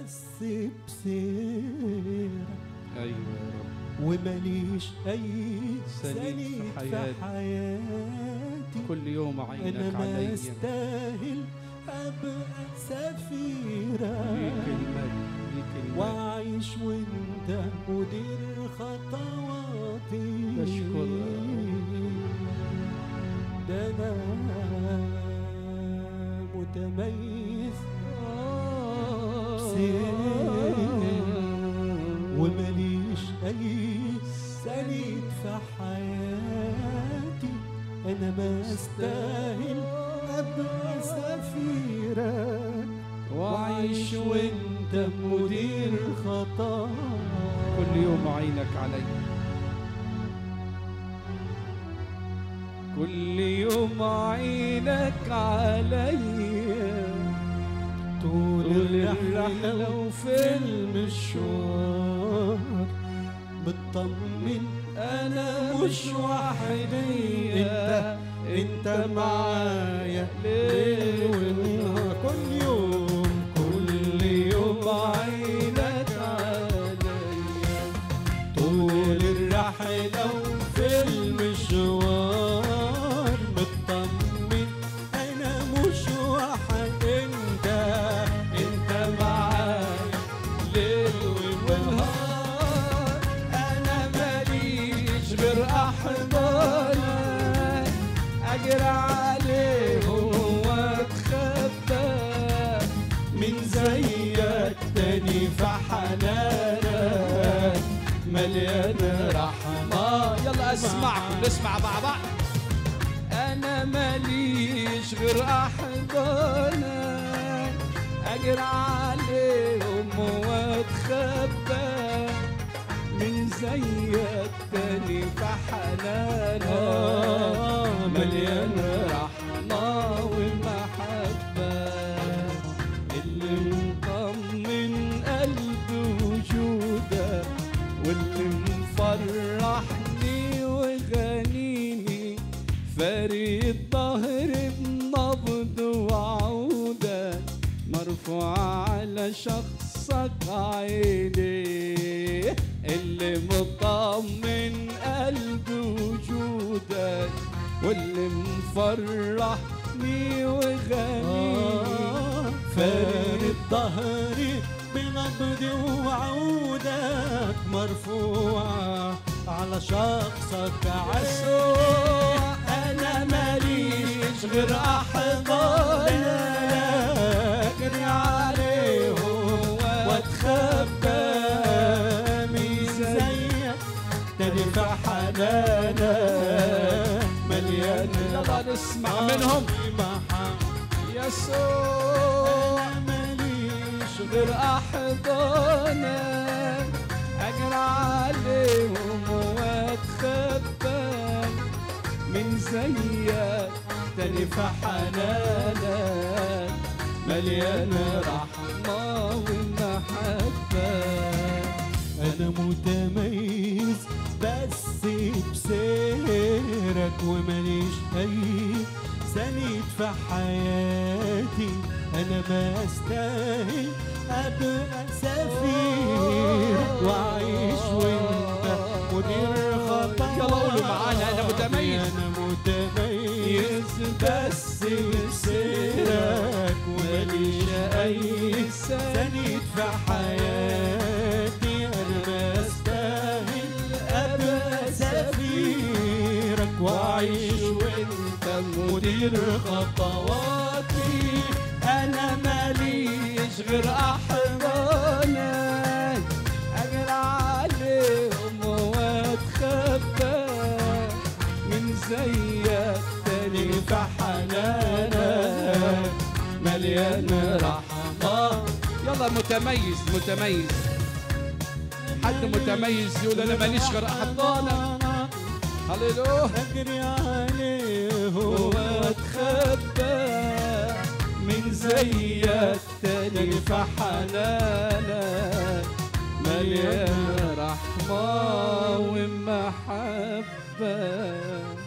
بس بسيرك ايوه يا رب ومليش أي سنيد في سنيد في حياتي. حياتي كل يوم أنا عينك ما عليا أستاهل أبقى ليك سفيرة المجد ليك المجد وأعيش وأنت مدير خطواتي بشكرك. ده أنا متميز ومليش أي سنيد في حياتي أنا ما أستاهل أبقى سفيرك وأعيش وأنت مدير خطا كل يوم عينك عليا كل يوم عينك عليا طول طول الرحلة الرحلة وفي المشوار مطمن أنا مش وحدي أنت أنت معايا ليل ونهار كل يوم كل يوم عينك عليا طول الرحلة وفي المشوار مطمن أنا مش واحد أنت أنت معايا ليل ونهار أنا ماليش غير أحضانك أجري عليهم وأتخبى من زيك تاني في حنانك مليان رحمة يلا اسمعكم نسمع مع بعض انا ماليش غير احضانك اجري عليهم واتخبى من زيك تاني في حنانك مليان رحمة ومحبة اللي مطمن قلبي وجودك واللي مفرحني وغنيني فريد ظهر بنبض وعودك مرفوع على شخصك عيني اللي مطمن قلبي وجودك واللي مفرحني وغنيني فارد ظهري بنبض وعودك مرفوعة على شخصك عسوع أنا ماليش غير أحضانك أجري عليهم وأتخبى من زيك تاني في حنانك مليان يلا نسمع منهم يسوع ماليش غير احضانك اجري عليهم واتخبى من زيك تاني في حنانك مليان رحمة ومحبة أنا متميز بس بسيرك ومليش أي سنيد في حياتي أنا ما أستاهل أبقى سفير وأعيش وأنت مدير خطا يلا قولوا معانا أنا متميز. أنا متميز بس بسيرك ومليش أي سنيد في حياتي أنا ما أستاهل أبقى سفيرك وأعيش وأنت مدير خطواتي أنا ماليش غير أحضانك أجري عليهم وأتخبى من زيك تاني في حنانك مليان رحمة يلا متميز متميز حد متميز يقول انا ماليش غير احضانك هللويا اجري عليه واتخبى من زيك تاني في حنانك مليان رحمة ومحبة